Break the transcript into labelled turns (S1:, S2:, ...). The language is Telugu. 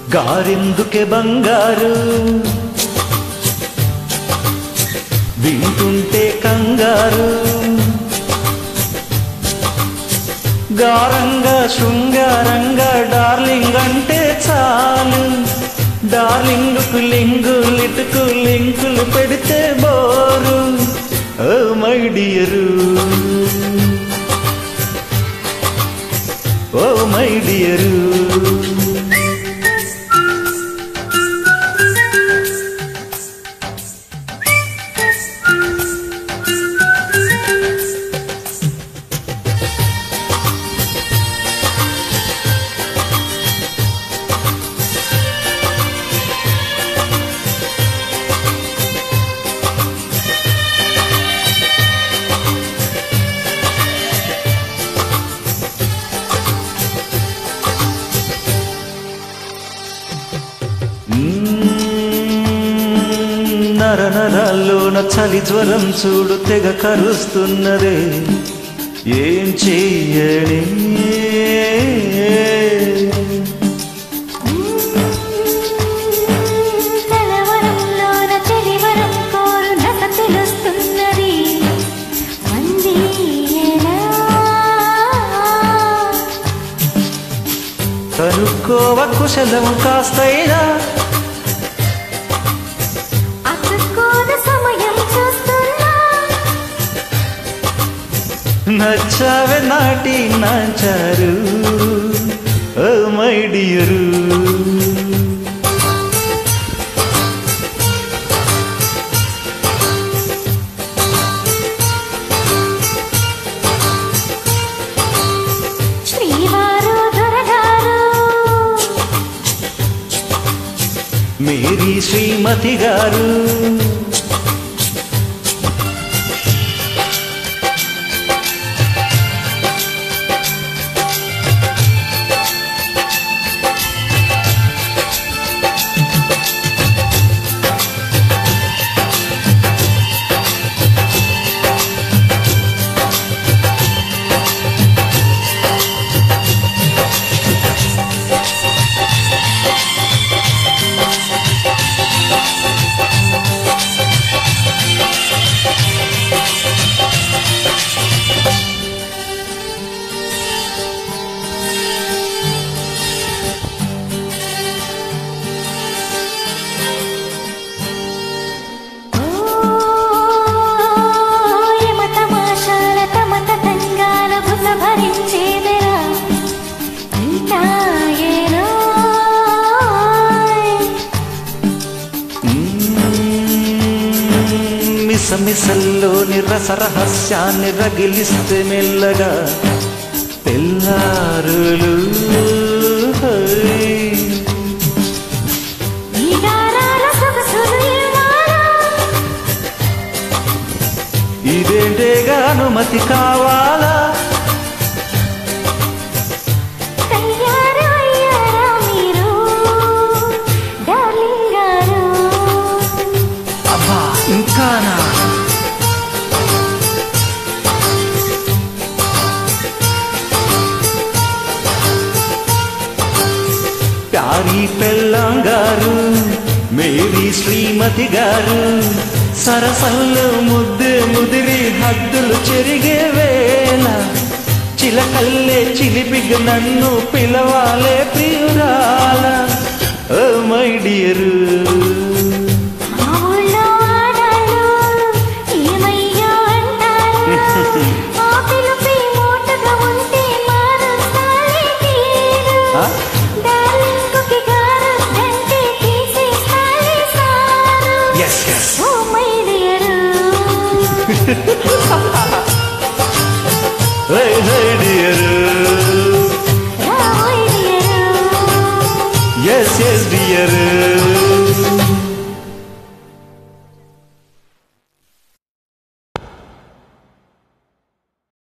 S1: గారెందుకే బంగారు వింటుంటే కంగారు గారంగా శృంగారంగా డార్లింగ్ అంటే చాలు డార్లింగుకు లింగు లిటుకు లింకులు పెడితే bore oh my dear oh my dear నర నరాల్లోన చలి జ్వరం చూడు తెగ కరుస్తున్నదే ఏం చెయ్యని
S2: కలవరంలోన చెలివరం కోరు నస తెలుస్తున్నది అందియేనా
S1: కనుక్కోవ కుశలం కాస్తైనా
S2: అతుక్కోన సమయం చూస్తున్నా
S1: నచ్చావే నాటి నాచారు ఓ మై డియరు
S2: శ్రీవారు దొరగారు
S1: మేరీ శ్రీమతి గారు
S2: యమ తమాషాల తమత తంగాల బుస భరించేదెరా అంటాయేనా
S1: మిసమిసల్లోని రస రహస్యాన్ని రగిలిస్తే మెల్లగా తెల్లారులు హై.
S2: ఈ గారాల సొగసులు ఇవ్వాలా
S1: ఇదేంటేగా అనుమతి కావాలా
S2: తయారు అయ్యారా మీరు డార్లింగ్ గారు
S1: అబ్బా ఇంకానా ప్యారీ పెళ్ళంగారు మేరీ శ్రీమతి గారు సరసల్లో ముద్దు ముదిరి హద్దులు చెరిగే వేళ చిలకల్లే చిలిపిగ నన్ను పిలవాలే ప్రియురాల ఓ మై డియరు
S2: మా ఊళ్ళో ఆడాళ్ళు ఏమయ్యో అంటారు ఆ పిలుపే మోటగా ఉంటే మారుస్తాలే తీరు
S1: ఆ?
S2: డార్లింగుకి గారు దంటే తీసేస్తాలే sir
S1: yes yes
S2: oh my dear
S1: hi hi dear
S2: oh my dear
S1: yes yes dear